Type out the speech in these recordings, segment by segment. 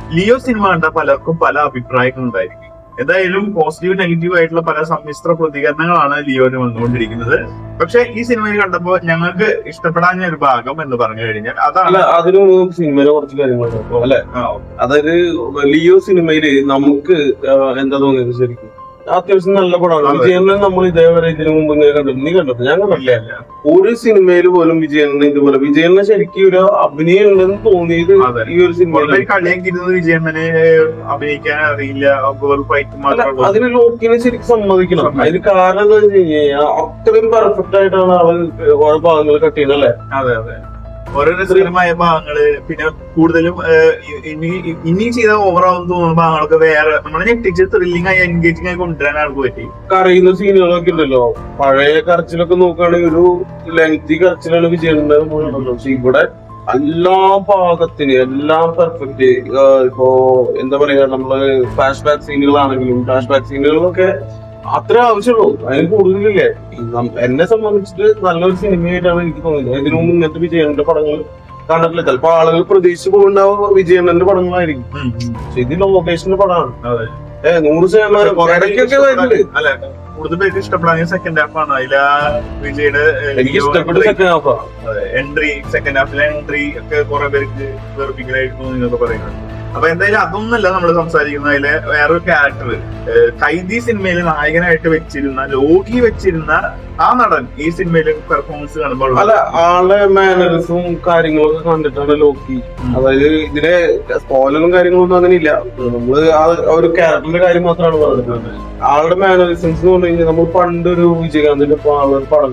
Leo cinema കണ്ട പലർക്കും പല അഭിപ്രായങ്ങളും ഉണ്ടായിരിക്കും എന്തായാലും പോസിറ്റീവ് നെഗറ്റീവ് ആയിട്ടുള്ള പല സമ്മിശ്ര പ്രതികരണങ്ങളാണ് ലിയോന് വന്നുകൊണ്ടിരിക്കുന്നത് പക്ഷെ ഈ സിനിമയിൽ കണ്ടപ്പോൾ ഞങ്ങൾക്ക് ഇഷ്ടപ്പെടാഞ്ഞ ഒരു ഭാഗം എന്ന് പറഞ്ഞു കഴിഞ്ഞാൽ അല്ല അതാണ് അതിന് മുമ്പ് സിനിമയിലെ കുറച്ച് കാര്യങ്ങളുണ്ട് അല്ലെ ആ, അതായത് ലിയോ സിനിമയില് നമുക്ക് ആ, എന്താ തോന്നിയത് ശരിക്കും അത്യാവശ്യം നല്ല പടമാണ് അതെ. വിജയനെ നമ്മൾ ഇതേവരെ ഇതിനു മുമ്പ് ഇങ്ങനെ കണ്ടിട്ടുണ്ട് നീ കണ്ടിട്ട് ഞാൻ കണ്ടില്ല ഒരു സിനിമയിൽ പോലും വിജയനെ ഇതുപോലെ വിജയനെ ശരിക്കും ഒരു അഭിനയം ഉണ്ടെന്ന് തോന്നിയത് അതെ. ഈ ഒരു സിനിമയിൽ വളരെ കളിയാക്കിയിരുന്നത് വിജയമ്മനെ അഭിനയിക്കാൻ അറിയില്ല ഫൈറ്റ് അല്ല മാത്രമേ അതിന് ലോക്കിനെ ശരിക്കും സമ്മതിക്കണം സമ്മതിക്കണം. അതിന് കാരണം എന്താ വെച്ച് കഴിഞ്ഞാൽ അത്രയും പെർഫെക്റ്റ് ആയിട്ടാണ് അവൾ ഓരോ ഭാഗങ്ങൾ കട്ട് ചെയ്യുന്നത് അല്ലെ അതെ അതെ ഓരോ രസകരമായ ഭാഗങ്ങള് പിന്നെ കൂടുതലും ഏഹ്, ഇ- ഇനി ഇനി ചെയ്ത ഓവറാവും തോന്നുന്ന ഭാഗങ്ങളൊക്കെ വേറെ നമ്മളെ ഞെട്ടിച്ച് ത്രില്ലിംഗ് ആയി എൻഗേജിംഗ് ആയി കൊണ്ടുവരാൻ ആൾക്ക് പറ്റി കരയുന്ന സീനുകളൊക്കെ ഉണ്ടല്ലോ പഴയ കരച്ചിലൊക്കെ നോക്കുകയാണെങ്കിൽ ഒരു ലെങ്തി കരച്ചിലാണ് വിജയന്റെ പക്ഷെ ഇവിടെ എല്ലാ ഭാഗത്തിന് എല്ലാം പെർഫെക്റ്റ് ഇപ്പോ എന്താ പറയാ നമ്മള് ഫ്ലാഷ് ബാക്ക് സീനുകളാണെങ്കിലും ഫ്ലാഷ് ബാക്ക് സീനുകളൊക്കെ അത്ര ആവശ്യമുള്ളൂ അതിന് കൂടുതലില്ലേ ഈ നം- എന്നെ സംബന്ധിച്ചിട്ട് നല്ലൊരു സിനിമയായിട്ടാണ് എനിക്ക് തോന്നുന്നത് ഇതിനു മുമ്പ് ഇങ്ങനത്തെ വിജയന്റെ പടങ്ങൾ കണ്ടിട്ടില്ല ചിലപ്പോ ആളുകൾ പ്രതീക്ഷിച്ചു പോകുണ്ടാവും വിജയന്റെ പടങ്ങളായിരിക്കും പക്ഷെ ഇത് ലൊക്കേഷന്റെ പടമാണ് അതെ. ഏഹ് നൂറ് ശതമാനം ഇടയ്ക്കൊക്കെ വരുന്നുണ്ട് അല്ല കൂടുതൽ പേർക്ക് ഇഷ്ടപ്പെടാൻ സെക്കൻഡ് ഹാഫ് ആണ് അതിലാ വിജയുടെ എനിക്ക് ഇഷ്ടപ്പെട്ട സെക്കൻഡ് ഹാഫാ എൻട്രി സെക്കൻഡ് ഹാഫിലെ എൻട്രി ഒക്കെ കുറെ പേർക്ക് വെറുപ്പിക്കലായിരുന്നു എന്നൊക്കെ പറയുന്നത് അപ്പൊ എന്തായാലും അതൊന്നല്ല നമ്മൾ സംസാരിക്കുന്നത് അതിലെ വേറൊരു ക്യാരക്ടർ കൈദി സിനിമയിൽ നായകനായിട്ട് വെച്ചിരുന്ന ലോകി വെച്ചിരുന്ന ആ നടൻ ഈ സിനിമയിൽ പെർഫോമൻസ് കാണുമ്പോൾ അല്ല ആളുടെ മാനറിസും കാര്യങ്ങളൊക്കെ കണ്ടിട്ടാണ് ലോക്കി അതായത് ഇതിലെ സ്പോയിലറും കാര്യങ്ങളൊന്നും അങ്ങനെ ഇല്ല നമ്മള് ആ ഒരു ക്യാരക്ടറിന്റെ കാര്യം മാത്രമാണ് പറഞ്ഞത് ആളുടെ മാനറിസംസ് എന്ന് പറഞ്ഞു കഴിഞ്ഞാൽ നമ്മൾ പണ്ടൊരു വിജയകാന്തിന്റെ പ- പടം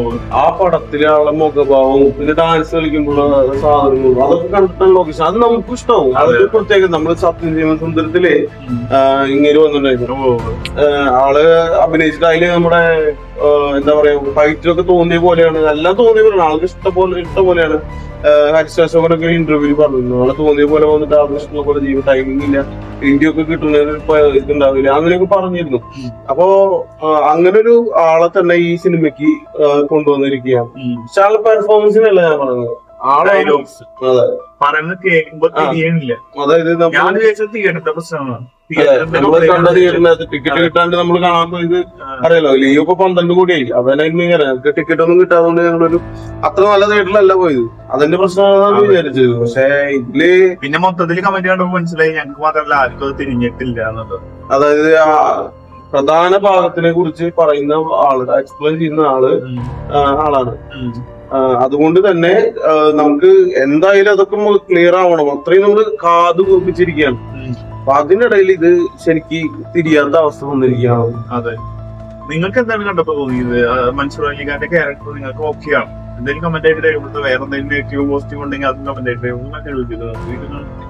ആ പടത്തിലെ ആളുടെ മുഖഭാവവും പിന്നെ ഡാൻസ് കളിക്കുമ്പോഴുള്ള സാധനങ്ങളും അതൊക്കെ കണ്ടിട്ടാണ് ലൊക്കേഷൻ അത് നമുക്ക് ഇഷ്ടമാവും അതൊക്കെ പ്രത്യേകം നമ്മൾ സത്യജീവൻ സുന്ദരത്തില് ഇങ്ങനെ വന്നിട്ടുണ്ടായിരുന്നു ആഹ് ആള് അഭിനയിച്ചിട്ട് അതില് നമ്മുടെ ആഹ് എന്താ പറയാ ഫൈറ്റിലൊക്കെ തോന്നിയ പോലെയാണ് എല്ലാം തോന്നിയ പോലെയാണ് ആൾക്ക് ഇഷ്ടം പോലെ ഇഷ്ടം പോലെയാണ് ഹരിശാശോകനൊക്കെ ഇന്റർവ്യൂവിൽ പറഞ്ഞു ആളെ തോന്നിയ പോലെ വന്നിട്ട് ആൾക്ക് ഇഷ്ടമുള്ള പോലെ ജീവിത ടൈമിംഗ് ഇല്ല ഇന്ത്യ ഒക്കെ കിട്ടുന്നതിന് ഇപ്പൊ ഇതുണ്ടാവില്ല അങ്ങനെയൊക്കെ പറഞ്ഞിരുന്നു അപ്പോ ആഹ് അങ്ങനെ ഒരു ആളെ തന്നെ ഈ സിനിമയ്ക്ക് ആഹ് കൊണ്ടുവന്നിരിക്കുകയാണ് പക്ഷെ ആളുടെ പെർഫോമൻസിനല്ല ഞാൻ പറഞ്ഞത് ആളെ ഡയലോഗ്സ് അതെ പറയുന്നത് കേൾക്കുമ്പോ ആ. തിരിയണില്ല അതായത് ഞാൻ നമ്മൾ വിചാരിച്ചത് തിയേറ്ററിന്റെ പ്രശ്നമാണ് നമ്മൾ കണ്ട തിയേറ്ററിനകത്ത് ടിക്കറ്റ് കിട്ടാണ്ട് നമ്മൾ കാണാൻ പോയത് അറിയാലോ ലീവ് ഇപ്പൊ പന്ത്രണ്ട് കോടിയായി അവനായിരുന്നു ഇങ്ങനെ ഞങ്ങൾക്ക് ടിക്കറ്റ് ഒന്നും കിട്ടാത്തതുകൊണ്ട് ഞങ്ങളൊരു അത്ര നല്ല തിയേറ്ററിലല്ല പോയത് അതിന്റെ പ്രശ്നമാണെന്നാണ് വിചാരിച്ചത് പക്ഷെ ഇതില് പിന്നെ മൊത്തത്തിൽ കമന്റ് കണ്ടപ്പോൾ മനസ്സിലായി ഞങ്ങൾക്ക് മാത്രമല്ല ആർക്കും അത് തിരിഞ്ഞിട്ടില്ല എന്നുള്ളത് അതായത് ആ പ്രധാന ഭാഗത്തിനെ കുറിച്ച് പറയുന്ന ആള് എക്സ്പ്ലെയിൻ ചെയ്യുന്ന ആള് ആ, ആളാണ് ആ, അതുകൊണ്ട് തന്നെ ആ, നമുക്ക് എന്തായാലും അതൊക്കെ ക്ലിയർ ആവണം അത്രയും നമ്മൾ കാത് കോപ്പിച്ചിരിക്കുകയാണ് അപ്പൊ അതിനിടയിൽ ഇത് ശരിക്ക് തിരിയാത്ത അവസ്ഥ വന്നിരിക്കുകയാണ് അതെ നിങ്ങൾക്ക് എന്താണ് കണ്ടപ്പോ തോന്നിയത് ആ, മൻസൂർ അലിഖാന്റെ ക്യാരക്ടർ നിങ്ങൾക്ക് ഓക്കെയാണ് എന്തെങ്കിലും കമന്റ് ആയിട്ട് രേഖപ്പെടുത്തുക വേറെ എന്തെങ്കിലും നെഗറ്റീവ് പോസിറ്റീവ് ഉണ്ടെങ്കിൽ അതും കമന്റ് ആയിട്ട് രേഖപ്പെടുത്തുക.